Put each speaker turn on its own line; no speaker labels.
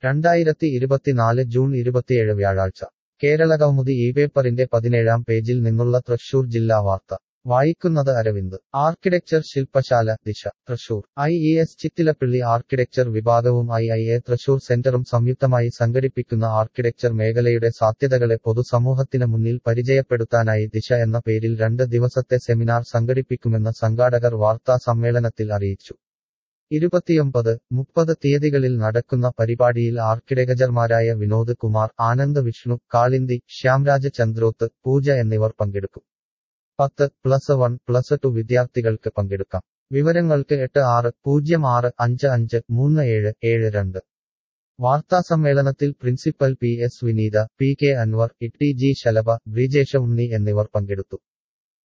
രണ്ടായിരത്തി ഇരുപത്തിനാല് ജൂൺ ഇരുപത്തിയേഴ് വ്യാഴാഴ്ച കേരളകൗമുദി ഈ പേപ്പറിന്റെ പതിനേഴാം പേജിൽ നിന്നുള്ള തൃശൂർ ജില്ലാ വാർത്ത വായിക്കുന്നത് അരവിന്ദ് ആർക്കിടെക്ചർ ശില്പശാല Disha Thrissur I E S Chittilappilly architecture വിഭാഗവും ഐ ഐ എ തൃശൂർ സെന്ററും സംയുക്തമായി സംഘടിപ്പിക്കുന്ന ആർക്കിടെക്ചർ മേഖലയുടെ സാധ്യതകളെ പൊതുസമൂഹത്തിന് മുന്നിൽ പരിചയപ്പെടുത്താനായി ദിശ എന്ന പേരിൽ രണ്ട് ദിവസത്തെ സെമിനാർ സംഘടിപ്പിക്കുമെന്ന് സംഘാടകർ വാർത്താ സമ്മേളനത്തിൽ അറിയിച്ചു ഇരുപത്തിയൊമ്പത് മുപ്പത് തീയതികളിൽ നടക്കുന്ന പരിപാടിയിൽ ആർക്കിടെക്ചർമാരായ വിനോദ് കുമാർ ആനന്ദ് വിഷ്ണു കാളിന്തി ശ്യാംരാജ് ചന്ദ്രോത്ത് പൂജ എന്നിവർ പങ്കെടുക്കും പത്ത് പ്ലസ് വൺ പ്ലസ് ടു വിദ്യാർത്ഥികൾക്ക് പങ്കെടുക്കാം വിവരങ്ങൾക്ക് എട്ട് ആറ് പൂജ്യം ആറ് അഞ്ച് അഞ്ച് മൂന്ന് ഏഴ് ഏഴ് രണ്ട് വാർത്താസമ്മേളനത്തിൽ പ്രിൻസിപ്പൽ പി എസ് വിനീത പി കെ അൻവർ ഇ ടി ജി ശലഭ ബ്രിജേഷ ഉണ്ണി എന്നിവർ പങ്കെടുത്തു